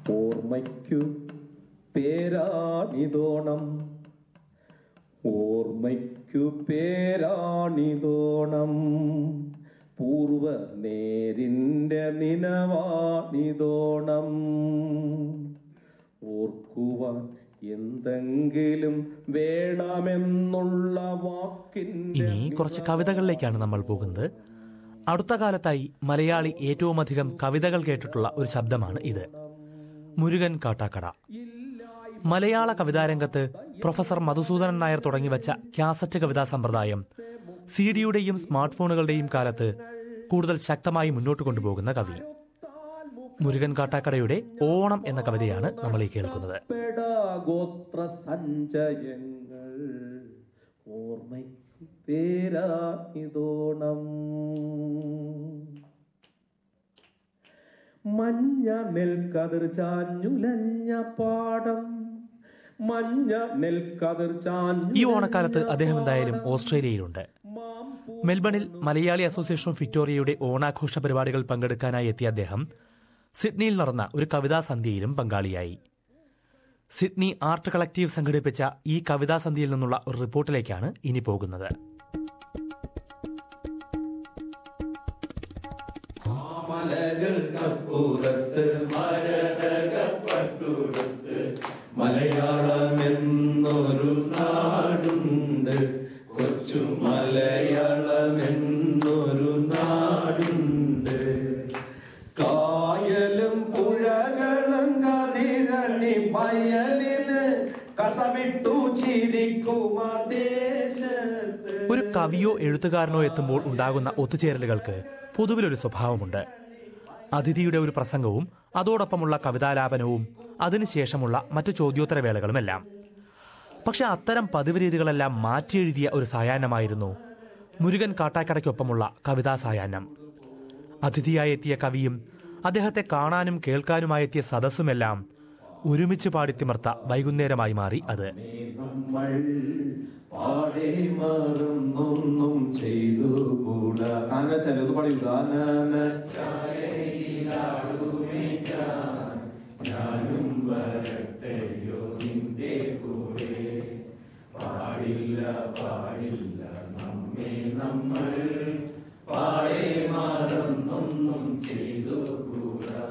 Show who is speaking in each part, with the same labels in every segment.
Speaker 1: ഓർമ്മയ്ക്കു പേരാണിതോണം ഓർമ്മയ്ക്കു പേരാണിതോണം പൂർവ നേരിൻ്റെ നിനവാണിതോണം ഓർക്കുവാൻ എന്തെങ്കിലും വേണമെന്നുള്ള വാക്കിൻ്റെ
Speaker 2: ഇനി കുറച്ച് കവിതകളിലേക്കാണ് നമ്മൾ പോകുന്നത് അടുത്ത കാലത്തായി മലയാളി ഏറ്റവും അധികം കവിതകൾ കേട്ടിട്ടുള്ള ഒരു ശബ്ദമാണ് ഇത് മുരുകൻ കാട്ടാക്കട മലയാള കവിതാരംഗത്ത് പ്രൊഫസർ മധുസൂദനൻ നായർ തുടങ്ങിവച്ച കാസറ്റ് കവിതാ സമ്പ്രദായം സി ഡിയുടെയും സ്മാർട്ട് ഫോണുകളുടെയും കാലത്ത് കൂടുതൽ ശക്തമായി മുന്നോട്ട് കൊണ്ടുപോകുന്ന കവി മുരുകൻ കാട്ടാക്കടയുടെ ഓണം എന്ന കവിതയാണ് നമ്മൾ ഈ കേൾക്കുന്നത്
Speaker 1: ഗോത്ര സഞ്ചയങ്ങൾ ഓർമ്മയ്ക്കു പേരാണിതോണം മഞ്ഞ നെൽക്കതിർ ചാഞ്ഞുലഞ്ഞ പാടം മഞ്ഞ നെൽക്കതിർ ചാഞ്ഞു
Speaker 2: ഈ ഓണക്കാലത്ത് അദ്ദേഹം എന്തായാലും ഓസ്ട്രേലിയയിലുണ്ട് മെൽബണിൽ മലയാളി അസോസിയേഷൻ ഓഫ് വിക്ടോറിയയുടെ ഓണാഘോഷ പരിപാടികൾ പങ്കെടുക്കാനായി എത്തിയ അദ്ദേഹം സിഡ്നിയിൽ നടന്ന ഒരു കവിതാ സന്ധ്യയിലും പങ്കാളിയായി സിഡ്നി ആർട്ട് കളക്റ്റീവ് സംഘടിപ്പിച്ച ഈ കവിതാ സന്ധ്യയിൽ നിന്നുള്ള ഒരു റിപ്പോർട്ടിലേക്കാണ് ഇനി പോകുന്നത്
Speaker 1: മലകൾക്കപ്പുറത്ത് മരതകപ്പട്ടുടുത്ത് മലയാളമെന്നൊരു നാടുണ്ട് കൊച്ചു മലയാളമെന്നൊരു നാടുണ്ട് കായലും പുഴകളും കതിരണി വയലിന് കസമിട്ടു ചിരിക്കും ആ ദേശത്ത്
Speaker 2: ഒരു കവിയോ എഴുത്തുകാരനോ എത്തുമ്പോൾ ഉണ്ടാകുന്ന ഒത്തുചേരലുകൾക്ക് പൊതുവിലൊരു സ്വഭാവമുണ്ട് അതിഥിയുടെ ഒരു പ്രസംഗവും അതോടൊപ്പമുള്ള കവിതാലാപനവും അതിനുശേഷമുള്ള മറ്റു ചോദ്യോത്തരവേളകളുമെല്ലാം പക്ഷെ അത്തരം പതിവ് രീതികളെല്ലാം മാറ്റിയെഴുതിയ ഒരു സായാഹ്നമായിരുന്നു മുരുകൻ കാട്ടാക്കടയ്ക്കൊപ്പമുള്ള കവിതാ സായാഹ്നം അതിഥിയായി എത്തിയ കവിയും അദ്ദേഹത്തെ കാണാനും കേൾക്കാനുമായെത്തിയ സദസ്സുമെല്ലാം ഒരുമിച്ച് പാടിത്തിമർത്ത വൈകുന്നേരമായി മാറി അത്
Speaker 1: നമ്മൾ പാടെ മറന്നൊന്നും ചെയ്തു കൂടാ ആന ചിലത് പാടില്ല ആന ഞാനും വരട്ടെയോ നിന്റെ കൂടെ പാടില്ല പാടില്ല നമ്മെ നമ്മൾ പാടെ മറന്നൊന്നും ചെയ്തു കൂടാ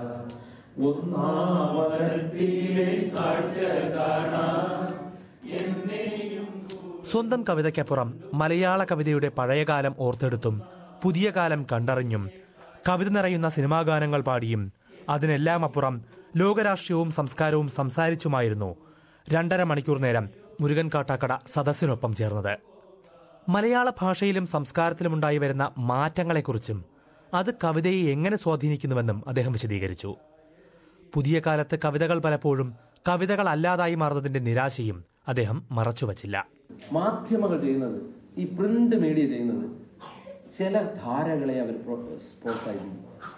Speaker 1: ഒന്നാമനത്തിലെ കാഴ്ച കാണാൻ എന്നെയും
Speaker 2: സ്വന്തം കവിതയ്ക്കപ്പുറം മലയാള കവിതയുടെ പഴയകാലം ഓർത്തെടുത്തും പുതിയ കാലം കണ്ടറിഞ്ഞും കവിത നിറയുന്ന സിനിമാ ഗാനങ്ങൾ പാടിയും അതിനെല്ലാം അപ്പുറം ലോകരാഷ്ട്രീയവും സംസ്കാരവും സംസാരിച്ചുമായിരുന്നു രണ്ടര മണിക്കൂർ നേരം മുരുകൻ കാട്ടാക്കട സദസ്സിനൊപ്പം ചേർന്നത് മലയാള ഭാഷയിലും സംസ്കാരത്തിലുമുണ്ടായി വരുന്ന മാറ്റങ്ങളെക്കുറിച്ചും അത് കവിതയെ എങ്ങനെ സ്വാധീനിക്കുന്നുവെന്നും അദ്ദേഹം വിശദീകരിച്ചു പുതിയ കാലത്ത് കവിതകൾ പലപ്പോഴും കവിതകളല്ലാതായി മാറുന്നതിന്റെ നിരാശയും അദ്ദേഹം മറച്ചുവച്ചില്ല
Speaker 1: മാധ്യമങ്ങൾ ചെയ്യുന്നത് ഈ പ്രിന്റ് മീഡിയ ചെയ്യുന്നത് ചില ധാരകളെ അവർ പ്രോ- പ്രോത്സാഹിപ്പിക്കും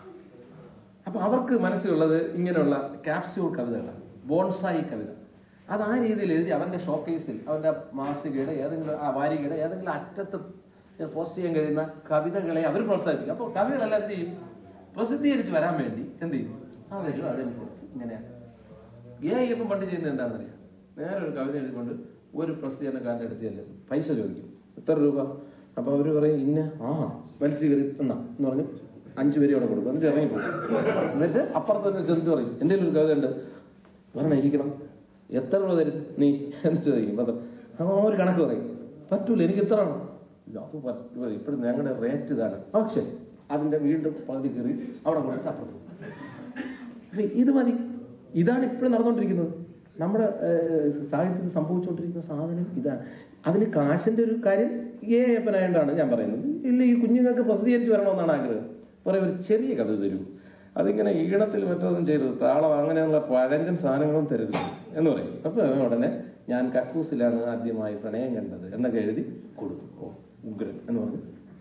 Speaker 1: അപ്പൊ അവർക്ക് മനസ്സിലുള്ളത് ഇങ്ങനെയുള്ള ക്യാപ്സ്യൂൾ കവിതകളാണ് ബോൺസായി കവിത അത് ആ രീതിയിൽ എഴുതി അവന്റെ ഷോക്കേസിൽ അവന്റെ മാസികയുടെ ഏതെങ്കിലും ആ വാരികയുടെ ഏതെങ്കിലും അറ്റത്ത് പോസ്റ്റ് ചെയ്യാൻ കഴിയുന്ന കവിതകളെ അവർ പ്രോത്സാഹിപ്പിക്കും അപ്പോൾ കവികളെല്ലാം എന്ത് ചെയ്യും പ്രസിദ്ധീകരിച്ച് വരാൻ വേണ്ടി എന്ത് ചെയ്യും അവരും അതനുസരിച്ച് ഇങ്ങനെ എ അയ്യപ്പൻ പണ്ട് ചെയ്യുന്നത് എന്താണെന്നറിയാം നേരെ ഒരു കവിത എഴുതിക്കൊണ്ട് ഒരു പ്രസിദ്ധീകരണക്കാരൻ്റെ അടുത്ത് ചെല്ലും പൈസ ചോദിക്കും എത്ര രൂപ അപ്പൊ അവര് പറയും ഇന്ന ആ വലിച്ചു കയറി എന്നാ എന്ന് പറഞ്ഞു അഞ്ചു പേര് അവിടെ കൊടുക്കും എന്നിട്ട് ഇറങ്ങി പോകും എന്നിട്ട് അപ്പുറത്ത് തന്നെ ചെന്നിട്ട് പറയും എൻ്റെ ഒരു കവിത ഉണ്ട് വരണം ഇരിക്കണം എത്ര രൂപ തരും നീ എന്ന് ചോദിക്കും പത്ത് ആ ഒരു കണക്ക് പറയും പറ്റൂല എനിക്ക് എത്ര ആണോ ഇല്ല അത് പറ്റൂല ഇപ്പോഴും ഞങ്ങളുടെ റേറ്റ് ഇതാണ് ആ ശരി അതിന്റെ വീണ്ടും പകുതി കയറി അവിടെ കൊണ്ടിട്ട് അപ്പുറത്ത് പോകും. അപ്പൊ ഇത് മതി ഇതാണ് ഇപ്പോഴും നടന്നുകൊണ്ടിരിക്കുന്നത് നമ്മുടെ ഏഹ്, സാഹിത്യത്തിൽ സംഭവിച്ചുകൊണ്ടിരിക്കുന്ന സാധനം ഇതാണ് അതിന് കാശിന്റെ ഒരു കാര്യം ഏ അപ്പനായോണ്ടാണ് ഞാൻ പറയുന്നത് ഇല്ല ഈ കുഞ്ഞുങ്ങൾക്ക് പ്രസിദ്ധീകരിച്ച് വരണമെന്നാണ് ആഗ്രഹം പറയും ഒരു ചെറിയ കവിത തരൂ അതിങ്ങനെ ഈണത്തിൽ മറ്റൊന്നും ചെയ്തത് താളം അങ്ങനെയുള്ള പഴഞ്ചൻ സാധനങ്ങളും തരരുത് എന്ന് പറയും അപ്പൊ ഉടനെ ഞാൻ കക്കൂസിലാണ് ആദ്യമായി പ്രണയം കണ്ടത് എന്നൊക്കെ എഴുതി കൊടുക്കും ഓ ഉഗ്രൻ എന്ന് പറഞ്ഞു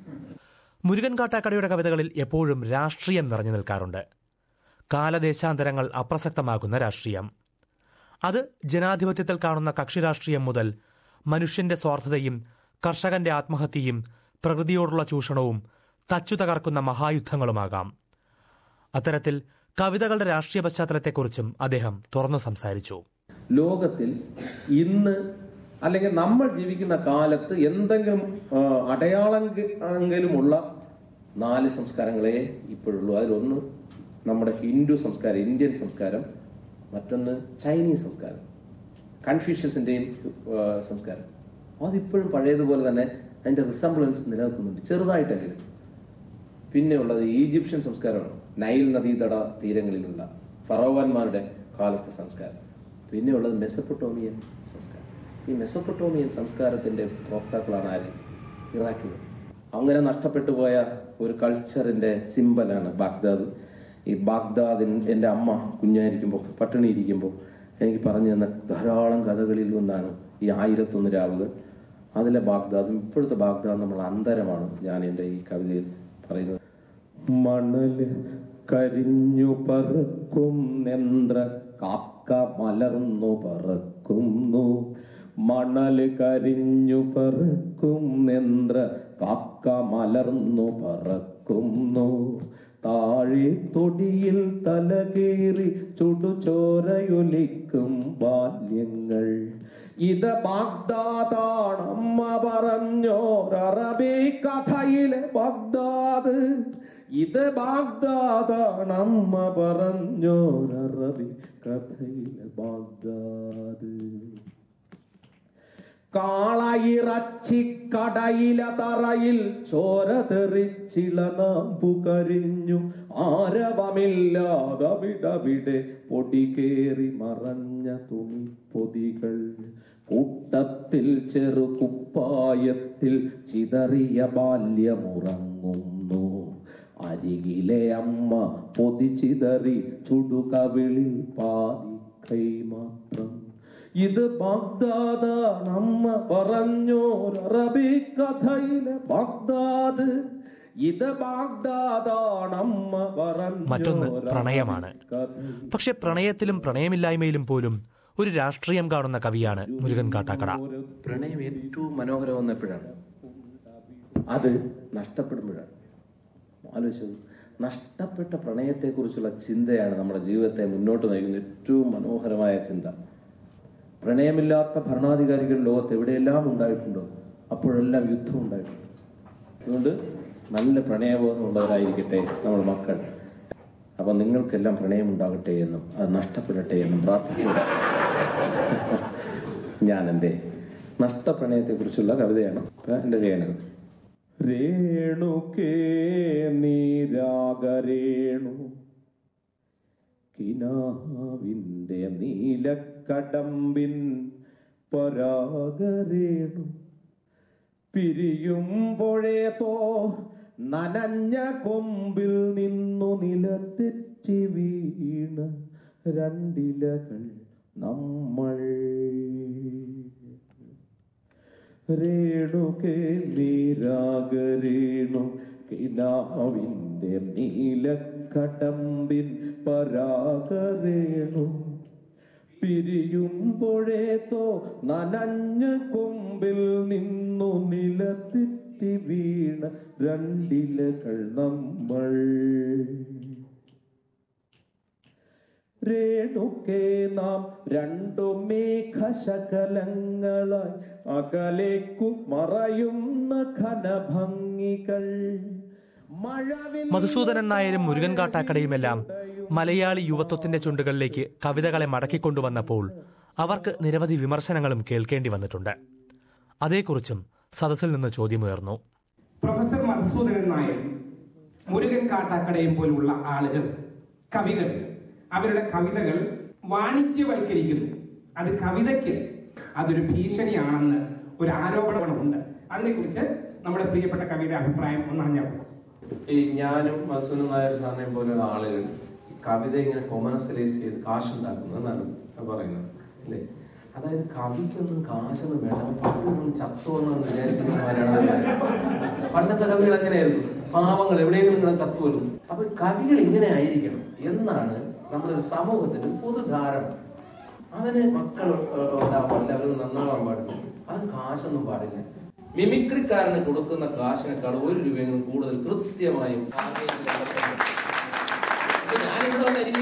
Speaker 2: മുരുകൻ കാട്ടാക്കടയുടെ കവിതകളിൽ എപ്പോഴും രാഷ്ട്രീയം നിറഞ്ഞു നിൽക്കാറുണ്ട് കാലദേശാന്തരങ്ങൾ അപ്രസക്തമാകുന്ന രാഷ്ട്രീയം അത് ജനാധിപത്യത്തിൽ കാണുന്ന കക്ഷി രാഷ്ട്രീയം മുതൽ മനുഷ്യന്റെ സ്വാർത്ഥതയും കർഷകന്റെ ആത്മഹത്യയും പ്രകൃതിയോടുള്ള ചൂഷണവും തച്ചു തകർക്കുന്ന മഹായുദ്ധങ്ങളുമാകാം അത്തരത്തിൽ കവിതകളുടെ രാഷ്ട്രീയ പശ്ചാത്തലത്തെക്കുറിച്ചും അദ്ദേഹം തുറന്നു സംസാരിച്ചു
Speaker 1: ലോകത്തിൽ ഇന്ന് അല്ലെങ്കിൽ നമ്മൾ ജീവിക്കുന്ന കാലത്ത് എന്തെങ്കിലും ആ, അടയാളമെങ്കിലുമുള്ള നാല് സംസ്കാരങ്ങളെ ഇപ്പോഴുള്ളൂ അതിലൊന്ന് നമ്മുടെ ഹിന്ദു സംസ്കാരം ഇന്ത്യൻ സംസ്കാരം മറ്റൊന്ന് ചൈനീസ് സംസ്കാരം കൺഫ്യൂഷ്യസിന്റെയും ആ, സംസ്കാരം അതിപ്പോഴും പഴയതുപോലെ തന്നെ അതിന്റെ റിസംബ്ലൻസ് നിലനിൽക്കുന്നുണ്ട് ചെറുതായിട്ടെങ്കിലും പിന്നെ ഉള്ളത് ഈജിപ്ഷ്യൻ സംസ്കാരമാണ് നൈൽ നദീതട തീരങ്ങളിലുള്ള ഫറോവന്മാരുടെ കാലത്തെ സംസ്കാരം പിന്നെ ഉള്ളത് മെസ്സപ്പൊട്ടോമിയൻ സംസ്കാരം ഈ മെസ്സപ്പൊട്ടോമിയൻ സംസ്കാരത്തിന്റെ പ്രോക്താക്കളാണ് ആര് ഇറാഖികൾ അങ്ങനെ നഷ്ടപ്പെട്ടു പോയ ഒരു കൾച്ചറിന്റെ സിമ്പലാണ് ബാഗ്ദാദ് ഈ ബാഗ്ദാദിൻ എൻ്റെ അമ്മ കുഞ്ഞായിരിക്കുമ്പോൾ പട്ടിണി ഇരിക്കുമ്പോൾ എനിക്ക് പറഞ്ഞു തന്ന ധാരാളം കഥകളിൽ ഒന്നാണ് ഈ ആയിരത്തൊന്ന് രാവുകൾ അതിലെ ബാഗ്ദാദും ഇപ്പോഴത്തെ ബാഗ്ദാദ് നമ്മൾ അന്തരമാണ് ഞാൻ എൻ്റെ ഈ കവിതയിൽ പറയുന്നത് മണല് കരിഞ്ഞു പറക്കും നെന്ത്ര കാക്ക മലർന്നു പറക്കുന്നു മണല് കരിഞ്ഞു പറക്കും നെന്ത്ര കാക്ക മലർന്നു പറക്കുന്നു താഴെ തൊടിയിൽ തലകേറി ചുടുചോരയൊലിക്കും ബാല്യങ്ങൾ ഇത് ബാഗ്ദാദാണമ്മ പറഞ്ഞോരറബി കഥയിലെ ബാഗ്ദാദ് ഇത് ബാഗ്ദാദാണമ്മ പറഞ്ഞോരറബി കഥയിലെ ബാഗ്ദാദ് കാളയിറച്ചിക്കടയില തറയിൽ ചോര തെറിച്ചിള നാമ്പു കരിഞ്ഞു ആരവമില്ലാതവിടവിടെ പൊടി കേറി മറഞ്ഞ തുണിപ്പൊതികൾ കൂട്ടത്തിൽ ചെറുകുപ്പായത്തിൽ ചിതറിയ ബാല്യമുറങ്ങുന്നു അരികിലെ അമ്മ പൊതി ചിതറി ചുടുകവിളിൽ പാതി കൈ മാത്രം ഇത് ബാഗ്ദാദാണ് അമ്മ പറഞ്ഞോരറബി കഥയിലെ ബാഗ്ദാദ് ഇത് ബാഗ്ദാദാണ് അമ്മ
Speaker 2: മറ്റൊന്ന്
Speaker 1: പറഞ്ഞോരറബി
Speaker 2: പ്രണയമാണ്
Speaker 1: കഥയിൽ
Speaker 2: പക്ഷെ പ്രണയത്തിലും പ്രണയമില്ലായ്മയിലും പോലും ഒരു രാഷ്ട്രീയം കാണുന്ന കവിയാണ് മുരുകൻ കാട്ടാക്കട
Speaker 1: പ്രണയം ഏറ്റവും മനോഹരമെന്ന് എപ്പോഴാണ് അത് നഷ്ടപ്പെടുമ്പോഴാണ് ആലോചിച്ചത് നഷ്ടപ്പെട്ട പ്രണയത്തെക്കുറിച്ചുള്ള ചിന്തയാണ് നമ്മുടെ ജീവിതത്തെ മുന്നോട്ട് നയിക്കുന്ന ഏറ്റവും മനോഹരമായ ചിന്ത പ്രണയമില്ലാത്ത ഭരണാധികാരികൾ ലോകത്ത് എവിടെയെല്ലാം ഉണ്ടായിട്ടുണ്ടോ അപ്പോഴെല്ലാം യുദ്ധം ഉണ്ടായിട്ടുണ്ട് അതുകൊണ്ട് നല്ല പ്രണയബോധമുള്ളവരായിരിക്കട്ടെ നമ്മുടെ മക്കൾ അപ്പൊ നിങ്ങൾക്കെല്ലാം പ്രണയം ഉണ്ടാകട്ടെ എന്നും അത് നഷ്ടപ്പെടട്ടെ എന്നും പ്രാർത്ഥിച്ചു ഞാൻ എൻ്റെ നഷ്ടപ്രണയത്തെക്കുറിച്ചുള്ള കവിതയാണ് ഇപ്പൊ എൻ്റെ രേണു രേണുക്കേ നീരാഗരേണു കിനാവിൻ്റെ നീലക്കടമ്പിൻ പരാഗരേണു പിരിയുമ്പോഴേതോ നനഞ്ഞ കൊമ്പിൽ നിന്നു നിലത്തെറ്റി വീണ രണ്ടിലകൾ നമ്മൾ രേണുകേ നീരാഗരേണു കിനാവിൻ്റെ നീലക്കടമ്പിൻ പരാഗരേണു പിരിയുമ്പോഴേതോ നനഞ്ഞ കൊമ്പിൽ നിന്നു നിലത്തെറ്റി വീണ രണ്ടിലകൾ നമ്മൾ രേണുക്കേ നാം രണ്ടു മേഘശകലങ്ങളായി അകലേക്കു മറയുന്ന ഘനഭംഗികൾ മഴവിൽ
Speaker 2: മധുസൂദനൻ നായരും മുരുകൻ കാട്ടാക്കടയുമെല്ലാം മലയാളി യുവത്വത്തിന്റെ ചുണ്ടുകളിലേക്ക് കവിതകളെ മടക്കിക്കൊണ്ടുവന്നപ്പോൾ അവർക്ക് നിരവധി വിമർശനങ്ങളും കേൾക്കേണ്ടി വന്നിട്ടുണ്ട് അതേക്കുറിച്ചും സദസ്സിൽ നിന്ന് ചോദ്യമുയർന്നു
Speaker 3: പ്രൊഫസർ മധുസൂദനൻ നായർ മുരുകൻ കാട്ടാക്കടയും പോലുള്ള ആളുകൾ കവികൾ അവരുടെ കവിതകൾ വാണിജ്യവൽക്കരിക്കുന്നു അത് കവിതയ്ക്ക് അതൊരു ഭീഷണിയാണെന്ന് ഒരു ആരോപണമുണ്ട് അതിനെക്കുറിച്ച് നമ്മുടെ പ്രിയപ്പെട്ട കവിയുടെ അഭിപ്രായം ഒന്നറിഞ്ഞാൽ
Speaker 1: ഈ ഞാനും മസൂനും നായർ സാറിനെ പോലെയുള്ള ആളുകൾ ഈ കവിത ഇങ്ങനെ കൊമേഴ്സ്യലൈസ് ചെയ്ത് കാശുണ്ടാക്കുന്നു എന്നാണ് പറയുന്നത് അല്ലേ അതായത് കവിക്കൊന്നും കാശൊന്നും വേണ്ട പണ്ടൊന്നും ചത്തുവെന്ന് വിചാരിക്കുന്നവരാണ് പണ്ടത്തെ കവികൾ എങ്ങനെയായിരുന്നു പാവങ്ങൾ എവിടെയെങ്കിലും ഇങ്ങനെ ചത്തുവരും അപ്പൊ കവികൾ ഇങ്ങനെ ആയിരിക്കണം എന്നാണ് നമ്മുടെ ഒരു സമൂഹത്തിന്റെ പൊതുധാരണ അതിന് മക്കൾ ഉണ്ടാവാൻ എല്ലാവരും നന്നാവാൻ പാടില്ല അത് കാശൊന്നും പാടില്ല മിമിക്രിക്കാരന് കൊടുക്കുന്ന കാശിനേക്കാൾ ഒരു രൂപയെങ്കിലും കൂടുതൽ കൃത്യമായും ഇപ്പൊ ഞാനിവിടെ വന്ന് എനിക്ക്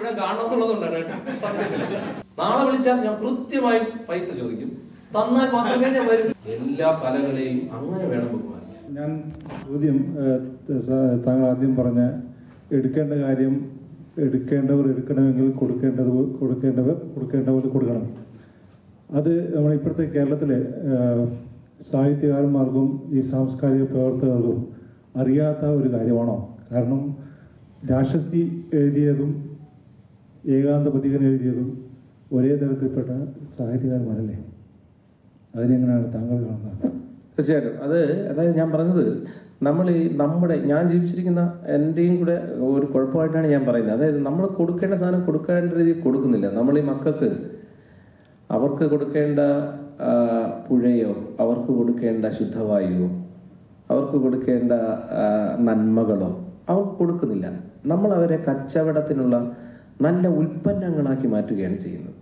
Speaker 1: എന്നെ കാണണമെന്നുള്ളതുകൊണ്ടാണ് കേട്ടോ. സത്യത്തില്. നാളെ വിളിച്ചാൽ ഞാൻ കൃത്യമായി പൈസ ചോദിക്കും തന്നാൽ മാത്രമേ ഞാൻ വരും എല്ലാ കലകളെയും അങ്ങനെ വേണം ബഹുമാനിക്കാൻ
Speaker 4: ഞാൻ ചോദ്യം ഏഹ്, സ- താങ്കൾ ആദ്യം പറഞ്ഞ എടുക്കേണ്ട കാര്യം എടുക്കേണ്ടവർ എടുക്കണമെങ്കിൽ കൊടുക്കേണ്ടത് പോ- കൊടുക്കേണ്ടവർ കൊടുക്കേണ്ട പോലെ കൊടുക്കണം അത് നമ്മൾ ഇപ്പോഴത്തെ കേരളത്തിലെ ഏഹ്, സാഹിത്യകാരന്മാർക്കും ഈ സാംസ്കാരിക പ്രവർത്തകർക്കും അറിയാത്ത ഒരു കാര്യമാണോ കാരണം രാക്ഷസി എഴുതിയതും ഏകാന്ത പതികൻ എഴുതിയതും ഒരേ തരത്തിൽപ്പെട്ട സാഹിത്യകാരന്മാരല്ലേ അതിനെങ്ങനെയാണ് താങ്കൾ കാണുന്നത്
Speaker 1: തീർച്ചയായിട്ടും അത് അതായത് ഞാൻ പറഞ്ഞത് നമ്മൾ ഈ നമ്മുടെ ഞാൻ ജീവിച്ചിരിക്കുന്ന എൻ്റെയും കൂടെ ഒരു കുഴപ്പമായിട്ടാണ് ഞാൻ പറയുന്നത് അതായത് നമ്മൾ കൊടുക്കേണ്ട സാധനം കൊടുക്കേണ്ട രീതിയിൽ കൊടുക്കുന്നില്ല നമ്മൾ ഈ മക്കൾക്ക് അവർക്ക് കൊടുക്കേണ്ട ആ, പുഴയോ അവർക്ക് കൊടുക്കേണ്ട ശുദ്ധവായുവോ അവർക്ക് കൊടുക്കേണ്ട ആ, നന്മകളോ അവർക്ക് കൊടുക്കുന്നില്ല നമ്മൾ അവരെ കച്ചവടത്തിനുള്ള നല്ല ഉൽപ്പന്നങ്ങളാക്കി മാറ്റുകയാണ് ചെയ്യുന്നത്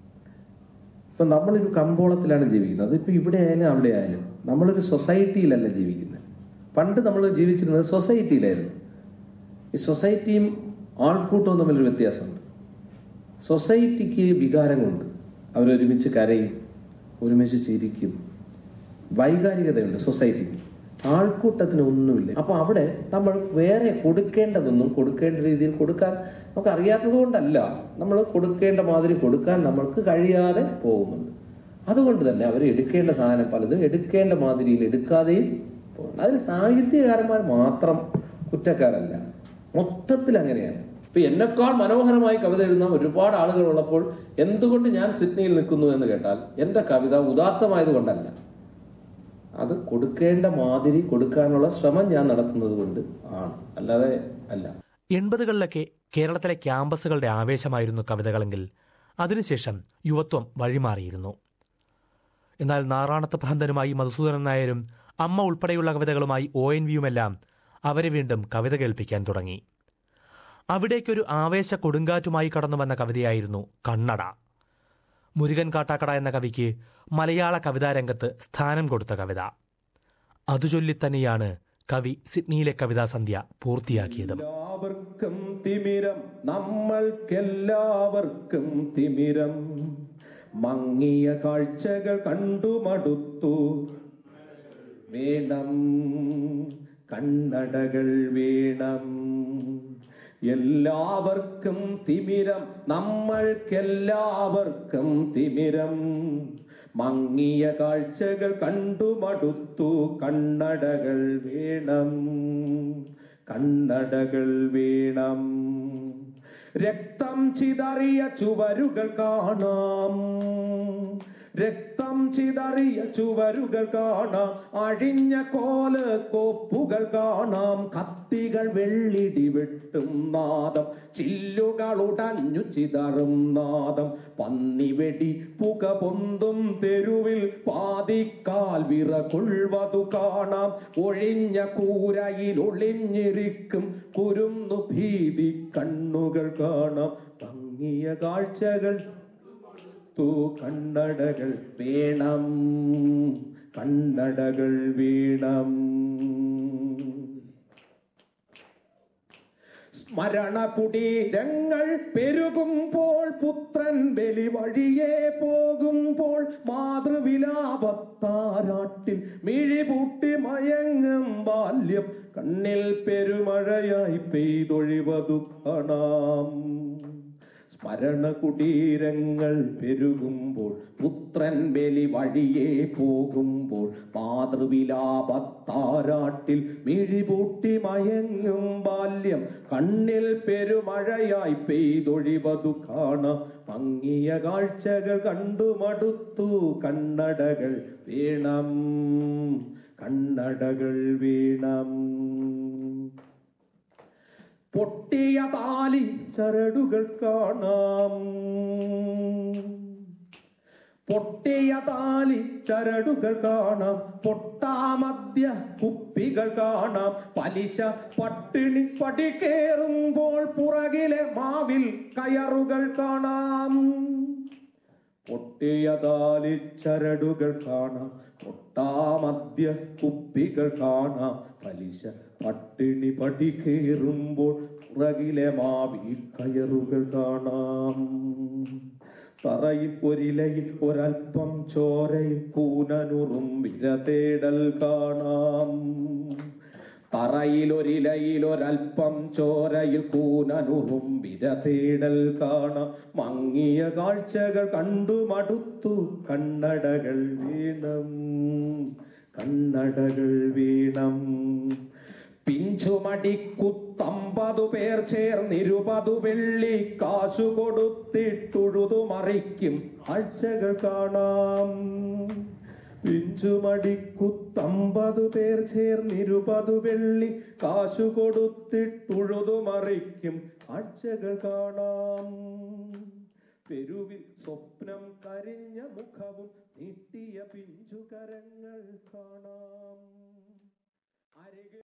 Speaker 1: ഇപ്പം നമ്മളൊരു കമ്പോളത്തിലാണ് ജീവിക്കുന്നത് ഇപ്പം ഇവിടെ ആയാലും അവിടെ ആയാലും നമ്മളൊരു സൊസൈറ്റിയിലല്ല ജീവിക്കുന്നത് പണ്ട് നമ്മൾ ജീവിച്ചിരുന്നത് സൊസൈറ്റിയിലായിരുന്നു ഈ സൊസൈറ്റിയും ആൾക്കൂട്ടവും തമ്മിലൊരു വ്യത്യാസമുണ്ട് സൊസൈറ്റിക്ക് വികാരങ്ങളുണ്ട് അവരൊരുമിച്ച് കരയും ഒരുമിച്ച് ചിരിക്കും വൈകാരികതയുണ്ട് സൊസൈറ്റിക്ക് ആൾക്കൂട്ടത്തിന് ഒന്നുമില്ല അപ്പൊ അവിടെ നമ്മൾ വേറെ കൊടുക്കേണ്ടതൊന്നും കൊടുക്കേണ്ട രീതിയിൽ കൊടുക്കാൻ നമുക്ക് അറിയാത്തത് കൊണ്ടല്ല നമ്മൾ കൊടുക്കേണ്ട മാതിരി കൊടുക്കാൻ നമ്മൾക്ക് കഴിയാതെ പോകുന്നുണ്ട് അതുകൊണ്ട് തന്നെ അവർ എടുക്കേണ്ട സാധനം പലതും എടുക്കേണ്ട മാതിരിയിൽ എടുക്കാതെയും പോകുന്നു അതിന് സാഹിത്യകാരന്മാർ മാത്രം കുറ്റക്കാരല്ല മൊത്തത്തിൽ അങ്ങനെയാണ് ഇപ്പൊ എന്നെക്കാൾ മനോഹരമായി കവിത എഴുതുന്ന ഒരുപാട് ആളുകൾ ഉള്ളപ്പോൾ എന്തുകൊണ്ട് ഞാൻ സിഡ്നിയിൽ നിൽക്കുന്നു എന്ന് കേട്ടാൽ എന്റെ കവിത ഉദാത്തമായത് കൊണ്ടല്ല അത് കൊടുക്കേണ്ട മാതിരി കൊടുക്കാനുള്ള ശ്രമം ഞാൻ നടത്തുന്നത് കൊണ്ട് ആണ് അല്ലാതെ അല്ല
Speaker 2: എൺപതുകളിലൊക്കെ കേരളത്തിലെ ക്യാമ്പസുകളുടെ ആവേശമായിരുന്നു കവിതകളെങ്കിൽ അതിനുശേഷം യുവത്വം വഴിമാറിയിരുന്നു എന്നാൽ നാറാണത്ത് ഭ്രാന്തനുമായി മധുസൂദനൻ നായരും അമ്മ ഉൾപ്പെടെയുള്ള കവിതകളുമായി ഒ എൻ വിയുമെല്ലാം അവരെ വീണ്ടും കവിത കേൾപ്പിക്കാൻ തുടങ്ങി അവിടേക്കൊരു ആവേശ കൊടുങ്കാറ്റുമായി കടന്നു വന്ന കവിതയായിരുന്നു കണ്ണട മുരുകൻ കാട്ടാക്കട എന്ന കവിക്ക് മലയാള കവിതാരംഗത്ത് സ്ഥാനം കൊടുത്ത കവിത അതുചൊല്ലിത്തന്നെയാണ് കവി സിഡ്നിയിലെ കവിതാസന്ധ്യ പൂർത്തിയാക്കിയതും
Speaker 1: എല്ലാവർക്കും തിമിരം നമ്മൾക്കെല്ലാവർക്കും തിമിരം മങ്ങിയ കാഴ്ചകൾ കണ്ടു മടുത്തു വേണം കണ്ണടകൾ വേണം എല്ലാവർക്കും തിമിരം നമ്മൾക്കെല്ലാവർക്കും തിമിരം മങ്ങിയ കാഴ്ചകൾ കണ്ടു മടുത്തു കണ്ണടകൾ വേണം കണ്ണടകൾ വേണം രക്തം ചിതറിയ ചുവരുകൾ കാണാം രക്തം ചിതറിയ ചുവരുകൾ കാണാം അഴിഞ്ഞ കോല് കോപ്പുകൾ കാണാം കത്തികൾ വെള്ളിടി വെട്ടും നാദം ചില്ലുകൾ ഉടഞ്ഞു ചിതറും നാദം പന്നിവെടി പുക പൊന്തും തെരുവിൽ പാതിക്കാൽ വിറകൊള്ളുവതു കാണാം ഒഴിഞ്ഞ കൂരയിൽ ഒളിഞ്ഞിരിക്കും കുരുന്നു ഭീതി കണ്ണുകൾ കാണാം ഭംഗിയ കാഴ്ചകൾ തൂ കണ്ണടകൾ വേണം കണ്ണടകൾ വേണം സ്മരണ കുടീരങ്ങൾ പെരുകുമ്പോൾ പുത്രൻ ബലി വഴിയെ പോകുമ്പോൾ മാതൃവിലാപത്താരാട്ടിൽ മിഴിപൂട്ടി മയങ്ങും ബാല്യം കണ്ണിൽ പെരുമഴയായി പെയ്തൊഴിവതു കാണാം സ്മരണ കുടീരങ്ങൾ പെരുകുമ്പോൾ പുത്രൻ ബലി വഴിയെ പോകുമ്പോൾ മാതൃവിലാപത്താരാട്ടിൽ മിഴിപൂട്ടി മയങ്ങും ബാല്യം കണ്ണിൽ പെരുമഴയായി പെയ്തൊഴിവതു കാണാം മങ്ങിയ കാഴ്ചകൾ കണ്ടു മടുത്തു കണ്ണടകൾ വീണം കണ്ണടകൾ വീണം പൊട്ടിയ താലി ചരടുകൾ കാണാം പൊട്ടിയ താലി ചരടുകൾ കാണാം പൊട്ടാമദ്യ കുപ്പികൾ കാണാം പലിശ പട്ടിണി പടി കേറുമ്പോൾ പുറകിലെ മാവിൽ കയറുകൾ കാണാം
Speaker 5: പൊട്ടിയതാലിച്ചരടുകൾ കാണാം പൊട്ടാമദ്യ കുപ്പികൾ കാണാം പലിശ പട്ടിണി പടി കയറുമ്പോൾ പുറകിലെ മാവിൽ കയറുകൾ കാണാം തറയിൽ ഒരിലയിൽ ഒരൽപ്പം ചോരയിൽ കൂനനുറും വിരതേടൽ കാണാം തറയിൽ ഒരിലയിൽ ഒരൽപ്പം ചോരയിൽ കൂനനുറും വിരതേടൽ കാണാം മങ്ങിയ കാഴ്ചകൾ കണ്ടു മടുത്തു കണ്ണടകൾ വീണം കണ്ണടകൾ വീണം പിഞ്ചുമടിക്കുത്തമ്പതു പേർ ചേർന്നിരുപതു വെള്ളി കാശു കൊടുത്തിട്ടുഴുതു മറിക്കും കാഴ്ചകൾ കാണാം പിഞ്ചുമടിക്കുത്തമ്പതു പേർ ചേർന്നിരുപതു വെള്ളി കാശു കൊടുത്തിട്ടുഴുതു മറിക്കും കാഴ്ചകൾ കാണാം തെരുവിൽ സ്വപ്നം കരിഞ്ഞ മുഖവും നീട്ടിയ പിഞ്ചുകരങ്ങൾ കാണാം